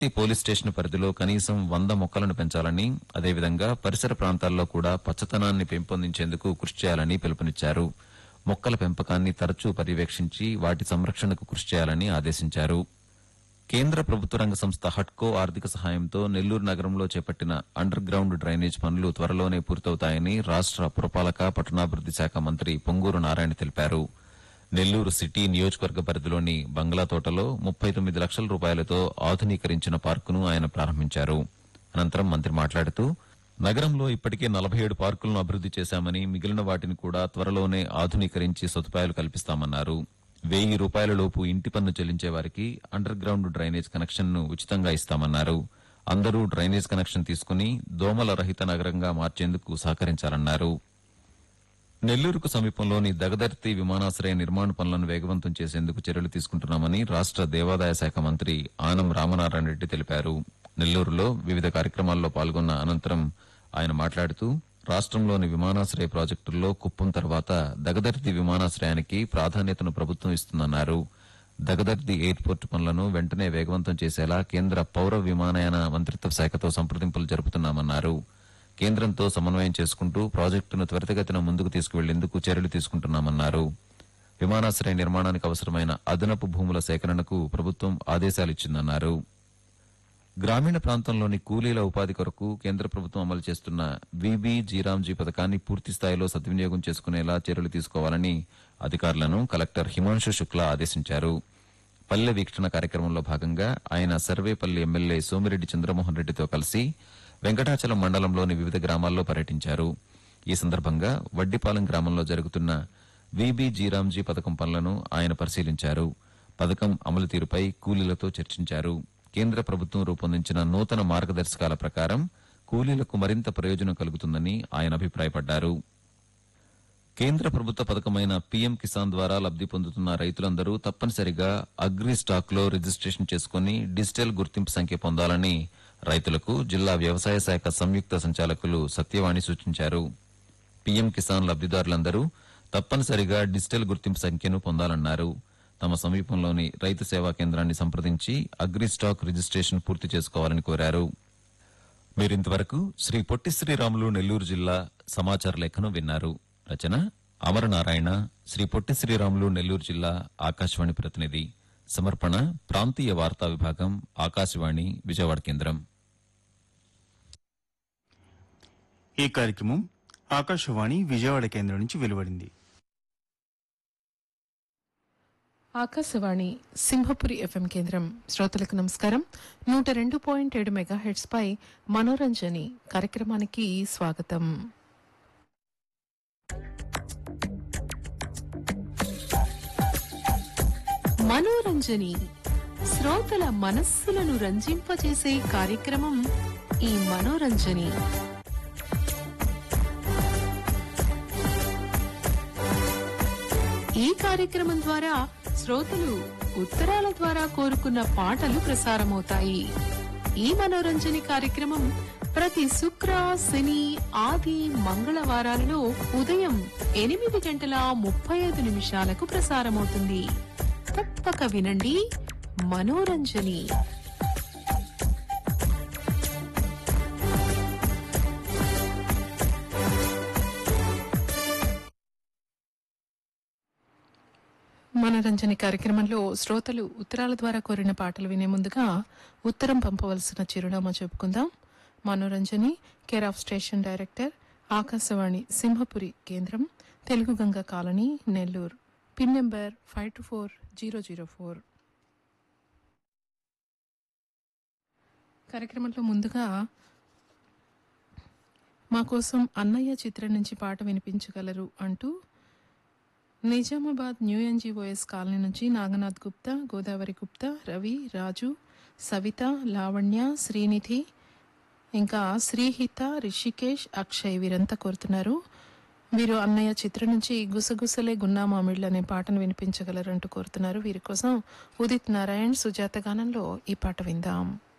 ప్రతి police station పరిధిలో కనీసం వంద మొక్కలను పెంచాలని అదేవిధంగా పరిసర ప్రాంతాల్లో కూడా పచ్చదనాన్ని పెంపొందించేందుకు కృషి చేయాలని పిలుపునిచ్చారు మొక్కల పెంపకాన్ని తరచూ పర్యవేక్షించి వాటి సంరక్షణకు కృషి చేయాలని ఆదేశించారు కేంద్ర ప్రభుత్వ రంగ సంస్థ హట్కో ఆర్థిక సహాయంతో నెల్లూరు నగరంలో చేపట్టిన అండర్ గ్రౌండ్ డ్రైనేజ్ పనులు త్వరలోనే పూర్తవుతాయని రాష్ట పురపాలక పట్టణాభివృద్ది శాఖ మంత్రి పొంగూరు నారాయణ తెలిపారు నెల్లూరు సిటీ నియోజకవర్గ పరిధిలోని బంగ్లా తోటలో ముప్పై తొమ్మిది లక్షల రూపాయలతో ఆధునీకరించిన పార్కును ఆయన ప్రారంభించారు అనంతరం మంత్రి మాట్లాడుతూ నగరంలో ఇప్పటికే నలభై ఏడు పార్కులను అభివృద్ది చేశామని మిగిలిన వాటిని కూడా త్వరలోనే ఆధునీకరించి సదుపాయాలు కల్పిస్తామన్నారు వెయ్యి రూపాయల లోపు ఇంటి పన్ను చెల్లించే వారికి అండర్ గ్రౌండ్ డ్రైనేజ్ కనెక్షన్ ను ఉచితంగా ఇస్తామన్నారు అందరూ డ్రైనేజ్ కనెక్షన్ తీసుకుని దోమల రహిత నగరంగా మార్చేందుకు సహకరించాలన్నారు నెల్లూరుకు సమీపంలోని దగదర్తి విమానాశ్రయ నిర్మాణ పనులను వేగవంతం చేసేందుకు చర్యలు తీసుకుంటున్నామని రాష్ట దేవాదాయ శాఖ మంత్రి ఆనం రామనారాయణ రెడ్డి తెలిపారు నెల్లూరులో వివిధ కార్యక్రమాల్లో పాల్గొన్న అనంతరం ఆయన మాట్లాడుతూ రాష్ట్రంలోని విమానాశ్రయ ప్రాజెక్టుల్లో కుప్పం తర్వాత దగదర్తి విమానాశ్రయానికి ప్రాధాన్యతను ప్రభుత్వం ఇస్తుందన్నారు దగదర్తి ఎయిర్పోర్టు పనులను వెంటనే వేగవంతం చేసేలా కేంద్ర పౌర విమానయాన మంత్రిత్వ శాఖతో సంప్రదింపులు జరుపుతున్నామన్నారు కేంద్రంతో సమన్వయం చేసుకుంటూ ప్రాజెక్టును త్వరితగతిన ముందుకు తీసుకువెళ్లేందుకు చర్యలు తీసుకుంటున్నామన్నారు విమానాశ్రయ నిర్మాణానికి అవసరమైన అదనపు భూముల సేకరణకు ప్రభుత్వం ఆదేశాలిచ్చిందన్నారు గ్రామీణ ప్రాంతంలోని కూలీల ఉపాధి కొరకు కేంద్ర ప్రభుత్వం అమలు చేస్తున్న విబి జీరాంజీ పథకాన్ని పూర్తి స్థాయిలో సద్వినియోగం చేసుకునేలా చర్యలు తీసుకోవాలని అధికారులను కలెక్టర్ హిమాంశు శుక్లా ఆదేశించారు పల్లె వీక్షణ కార్యక్రమంలో భాగంగా ఆయన సర్వేపల్లి ఎమ్మెల్యే సోమిరెడ్డి చంద్రమోహన్ రెడ్డితో కలిసి వెంకటాచలం మండలంలోని వివిధ గ్రామాల్లో పర్యటించారు ఈ సందర్భంగా వడ్డిపాలెం గ్రామంలో జరుగుతున్న విబి జీరాంజీ పథకం పనులను ఆయన పరిశీలించారు పథకం అమలు తీరుపై కూలీలతో చర్చించారు కేంద్ర ప్రభుత్వం రూపొందించిన నూతన మార్గదర్శకాల ప్రకారం కూలీలకు మరింత ప్రయోజనం కలుగుతుందని ఆయన అభిప్రాయపడ్డారు కేంద్ర ప్రభుత్వ పథకమైన పీఎం కిసాన్ ద్వారా లబ్ది పొందుతున్న రైతులందరూ తప్పనిసరిగా అగ్రి స్టాక్ లో రిజిస్ట్రేషన్ చేసుకుని డిజిటల్ గుర్తింపు సంఖ్య పొందాలని రైతులకు జిల్లా వ్యవసాయ శాఖ సంయుక్త సంచాలకులు సత్యవాణి సూచించారు పీఎం కిసాన్ లబ్దిదారులందరూ తప్పనిసరిగా డిజిటల్ గుర్తింపు సంఖ్యను పొందాలన్నారు తమ సమీపంలోని రైతు సేవా కేంద్రాన్ని సంప్రదించి అగ్రి స్టాక్ రిజిస్ట్రేషన్ పూర్తి చేసుకోవాలని కోరారు మీరింతవరకు శ్రీ పొట్టి శ్రీరాములు నెల్లూరు జిల్లా సమాచార లేఖను విన్నారు రచన అమరనారాయణ శ్రీ పొట్టి శ్రీరాములు నెల్లూరు జిల్లా ఆకాశవాణి ప్రతినిధి సమర్పణ ప్రాంతీయ వార్తా విభాగం ఆకాశవాణి విజయవాడ కేంద్రం ఈ కార్యక్రమం ఆకాశవాణి విజయవాడ కేంద్రం నుంచి వెలువడింది ఆకాశవాణి సింహపురి ఎఫ్ఎం కేంద్రం శ్రోతలకు నమస్కారం నూట రెండు పాయింట్ ఏడు మెగా హెడ్స్ పై మనోరంజని కార్యక్రమానికి స్వాగతం మనోరంజని శ్రోతల మనస్సులను రంజింపజేసే కార్యక్రమం ఈ మనోరంజని ఈ కార్యక్రమం ద్వారా శ్రోతలు ఉత్తరాల ద్వారా కోరుకున్న పాటలు ప్రసారమవుతాయి ఈ మనోరంజని కార్యక్రమం ప్రతి శుక్ర శని ఆది మంగళవారాలలో ఉదయం ఎనిమిది గంటల ముప్పై ఐదు నిమిషాలకు ప్రసారమవుతుంది తప్పక వినండి మనోరంజని మనరంజని కార్యక్రమంలో శ్రోతలు ఉత్తరాల ద్వారా కోరిన పాటలు వినే ముందుగా ఉత్తరం పంపవలసిన చిరునామా చెప్పుకుందాం Manoranjani care of station director Akashvani Simhapuri కేంద్రం Telugu Ganga colony Nellore pin number five two four zero zero four కార్యక్రమంలో ముందుగా మా కోసం అన్నయ్య చిత్రం నుంచి పాట వినిపించగలరు అంటూ నిజామాబాద్ న్యూ ఎన్జీఓఎస్ కాలనీ నుంచి నాగనాథ్ గుప్తా గోదావరి గుప్తా రవి రాజు సవిత లావణ్య శ్రీనిధి ఇంకా శ్రీహిత రిషికేష్ అక్షయ్ వీరంతా కోరుతున్నారు వీరు అన్నయ్య చిత్రం నుంచి గుసగుసలే గున్నా మామిళ్ళు అనే పాటను వినిపించగలరంటూ కోరుతున్నారు వీరి కోసం ఉదిత్ నారాయణ్ సుజాత గానంలో ఈ పాట విందాం